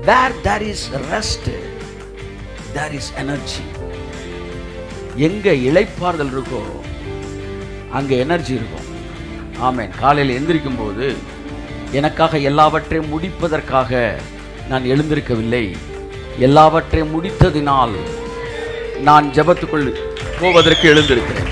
where there is rest there is energy எங்க இளைப்பாறுதல் இருக்கோ அங்க எனர்ஜி இருக்கும் ஆமென் காலையில் எந்திரிக்கும் போது எனக்காக எல்லாவற்றையும் முடிப்பதற்காக நான் எழுந்திருக்கவில்லை எல்லாவற்றையும் முடித்ததினால் நான் ஜெபத்துக்குள் போவதற்கு எழுந்திருக்கிறேன்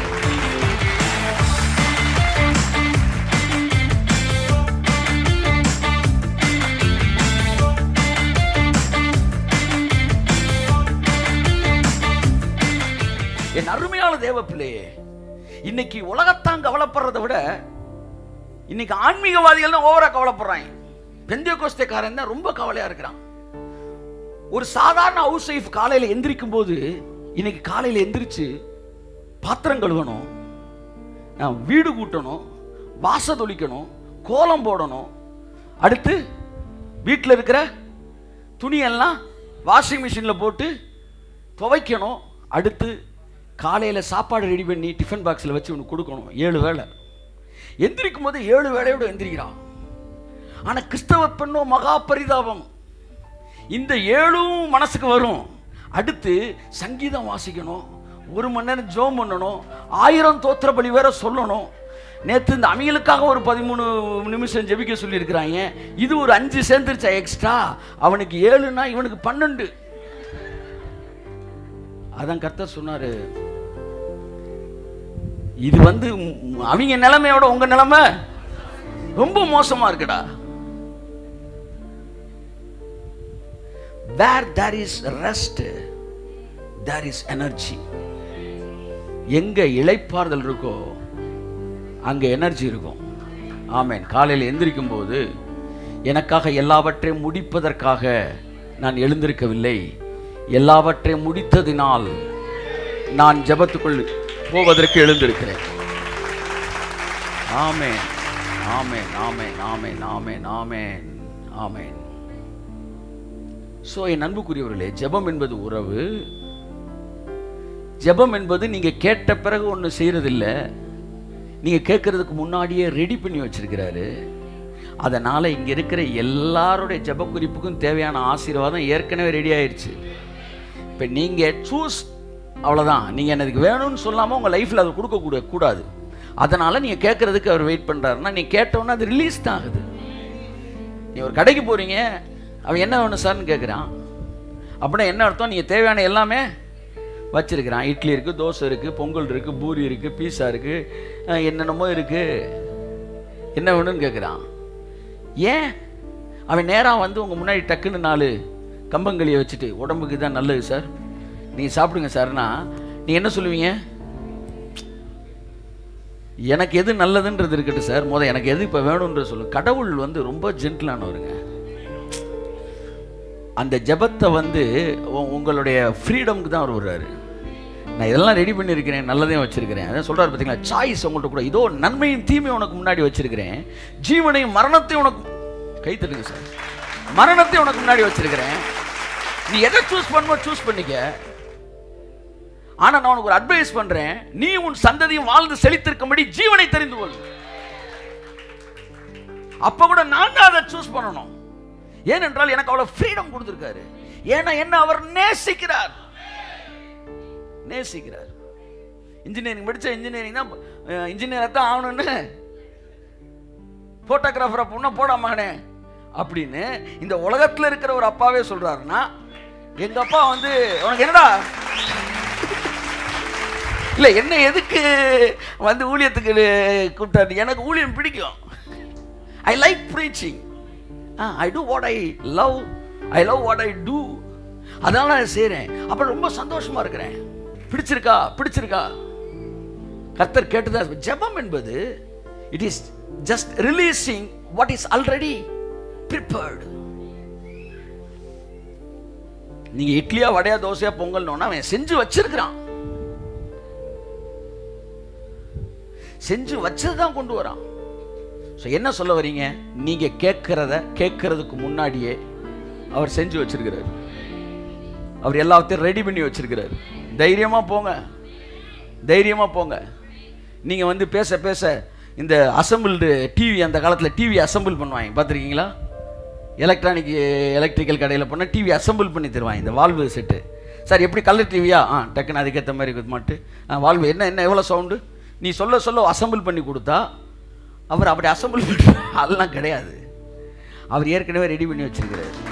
என் அருமையான தேவ பிள்ளையே இன்னைக்கு உலகத்தான் கவலைப்படுறதை விட இன்னைக்கு ஆன்மீகவாதிகள் தான் ஓவரா கவலைப்படுறாங்க பெந்திய கோஸ்தேக்காரன் தான் ரொம்ப கவலையா இருக்கிறான் ஒரு சாதாரண ஹவுஸ் ஒய்ஃப் காலையில எந்திரிக்கும் போது இன்னைக்கு காலையில எந்திரிச்சு பாத்திரம் கழுவணும் அஹ், வீடு கூட்டணும் வாச தொளிக்கணும் கோலம் போடணும் அடுத்து வீட்டில் இருக்கிற துணியெல்லாம் வாஷிங் மிஷினில் போட்டு துவைக்கணும் அடுத்து காலையில் சாப்பாடு ரெடி பண்ணி டிஃபன் பாக்ஸில் வச்சு உனக்கு கொடுக்கணும் ஏழு வேளை எந்திரிக்கும் போது ஏழு வேளையோட எந்திரிக்கிறான் ஆனால் கிறிஸ்தவ பெண்ணோ மகா பரிதாபம் இந்த ஏழும் மனசுக்கு வரும் அடுத்து சங்கீதம் வாசிக்கணும் ஒரு மணி நேரம் ஜோம் பண்ணணும் ஆயிரம் தோத்திர பலி வேற சொல்லணும் நேற்று இந்த அவிகளுக்காக ஒரு பதிமூணு நிமிஷம் ஜெபிக்க சொல்லியிருக்கிறாங்க இது ஒரு அஞ்சு சேர்ந்துருச்சா எக்ஸ்ட்ரா அவனுக்கு ஏழுனா இவனுக்கு பன்னெண்டு அதான் கர்த்தர் சொன்னாரு இது வந்து உம், அவங்க நிலைமையோட உங்க நிலைமை ரொம்ப மோசமா இருக்குடா where there is rest there is energy எங்க இளைப்பாறுதல் இருக்கோ அங்க எனர்ஜி இருக்கும் ஆமென் காலையில் எந்திரிக்கும் போது எனக்காக எல்லாவற்றையும் முடிப்பதற்காக நான் எழுந்திருக்கவில்லை எல்லாவற்றையும் முடித்ததினால் நான் ஜெபத்துக்குள் போவதற்கு எழுந்திருக்கிறேன் ஆமென் ஆமென் ஆமென் ஆமென் ஆமென் ஆமென் ஆமென் ஸோ என் அன்புக்குரியவர்களே ஜெபம் என்பது உறவு ஜெபம் என்பது நீங்க கேட்ட பிறகு ஒன்று செய்யறதில்ல நீங்க கேட்கறதுக்கு முன்னாடியே ரெடி பண்ணி வச்சிருக்கிறாரு அதனால இங்க இருக்கிற எல்லாருடைய ஜெப குறிப்புக்கும் தேவையான ஆசீர்வாதம் ஏற்கனவே ரெடி ஆயிருச்சு இப்போ நீங்க சூஸ் அவ்வளவுதான் நீங்க எனக்கு வேணும்னு சொல்லாம உங்க லைஃப்ல அதை கொடுக்க கூட கூடாது அதனால நீங்க கேட்கறதுக்கு அவர் வெயிட் பண்றாருன்னா நீ கேட்டோன்னா அது ரிலீஸ் தான் ஆகுது நீ ஒரு கடைக்கு போறீங்க அவன் என்ன வேணும் சார்னு கேட்குறான் அப்படின்னா என்ன அர்த்தம் நீங்கள் தேவையான எல்லாமே வச்சிருக்கிறான் இட்லி இருக்குது தோசை இருக்குது பொங்கல் இருக்குது பூரி இருக்குது பீஸா இருக்குது என்னென்னமோ இருக்குது என்ன வேணும்னு கேட்குறான் ஏன் அவன் நேராக வந்து உங்கள் முன்னாடி டக்குன்னு நாலு கம்பங்களியை வச்சுட்டு உடம்புக்கு தான் நல்லது சார் நீங்கள் சாப்பிடுங்க சார்னா நீ என்ன சொல்லுவீங்க எனக்கு எது நல்லதுன்றது இருக்கட்டும் சார் முத எனக்கு எது இப்போ வேணுன்ற சொல்லு கடவுள் வந்து ரொம்ப ஜென்டிலானவருங்க அந்த ஜெபத்தை வந்து உ- உங்களுடைய ஃப்ரீடம்க்கு தான் அவர் வருவார் நான் இதெல்லாம் ரெடி பண்ணியிருக்கிறேன் நல்லதையும் வச்சிருக்கிறேன் அதான் சொல்றாரு பார்த்தீங்களா சாய்ஸ் உங்கள்கிட்ட கூட இதோ நன்மையும் தீமையும் உனக்கு முன்னாடி வச்சிருக்கிறேன் ஜீவனையும் மரணத்தையும் உனக்கு கை தட்டுங்க சார் மரணத்தையும் உனக்கு முன்னாடி வச்சிருக்கிறேன் நீ எதை சூஸ் பண்ணுமோ சூஸ் பண்ணிக்க ஆனா நான் உனக்கு ஒரு அட்வைஸ் பண்றேன் நீ உன் சந்ததியும் வாழ்ந்து செழித்திருக்கும்படி ஜீவனை தெரிந்து கொள் அப்ப கூட நான் தான் அதை சூஸ் பண்ணணும் ஏனென்றால் எனக்கு அவ்வளவு ஃப்ரீடம் கொடுத்திருக்காரு ஏன்னா என்ன அவர் நேசிக்கிறார் நேசிக்கிறார் இன்ஜினியரிங் படிச்ச இன்ஜினியரிங் தான் இன்ஜினியர் தான் ஆகணும்னு போட்டோகிராஃபரை பொண்ணை போடா மகனே அப்படின்னு இந்த உலகத்துல இருக்கிற ஒரு அப்பாவே சொல்றாருன்னா எங்க அப்பா வந்து உனக்கு என்னடா இல்ல என்ன எதுக்கு வந்து ஊழியத்துக்கு கூப்பிட்டாரு எனக்கு ஊழியம் பிடிக்கும் I like preaching I do what I love I love what I do அதனால நான் செய்கிறேன் அப்புறம் ரொம்ப சந்தோஷமா இருக்கிறேன் பிடிச்சிருக்கா பிடிச்சிருக்கா கர்த்தர் கேட்டுதான் ஜெபம் என்பது it is just releasing what is already prepared நீங்க இட்லியா வடையா தோசையா பொங்கல்னோன்னா அவன் செஞ்சு வச்சிருக்கிறான் செஞ்சு வச்சது தான் கொண்டு வரான் ஸோ என்ன சொல்ல வரீங்க நீங்க கேட்கறத கேட்கறதுக்கு முன்னாடியே அவர் செஞ்சு வச்சிருக்கிறார் அவர் எல்லாத்தையும் ரெடி பண்ணி வச்சிருக்கிறார் தைரியமா போங்க தைரியமா போங்க நீங்க வந்து பேச பேச இந்த அசம்பிள்டு டிவி அந்த காலத்துல டிவி அசம்பிள் பண்ணுவாங்க பார்த்துருக்கீங்களா எலக்ட்ரானிக் எலக்ட்ரிக்கல் கடையில் போனால் டிவி அசெம்பிள் பண்ணி தருவாங்க இந்த வால்வு செட்டு சார் எப்படி கலர் டிவியா ஆ டக்குன்னு அதுக்கேற்ற மாதிரி இது மாட்டு ஆ வால்வு என்ன என்ன எவ்வளோ சவுண்டு நீ சொல்ல சொல்ல அசெம்பிள் பண்ணி கொடுத்தா அவர் அப்படி அசெம்பிள் பண்ணி அதெல்லாம் கிடையாது அவர் ஏற்கனவே ரெடி பண்ணி வச்சிருக்கிறாரு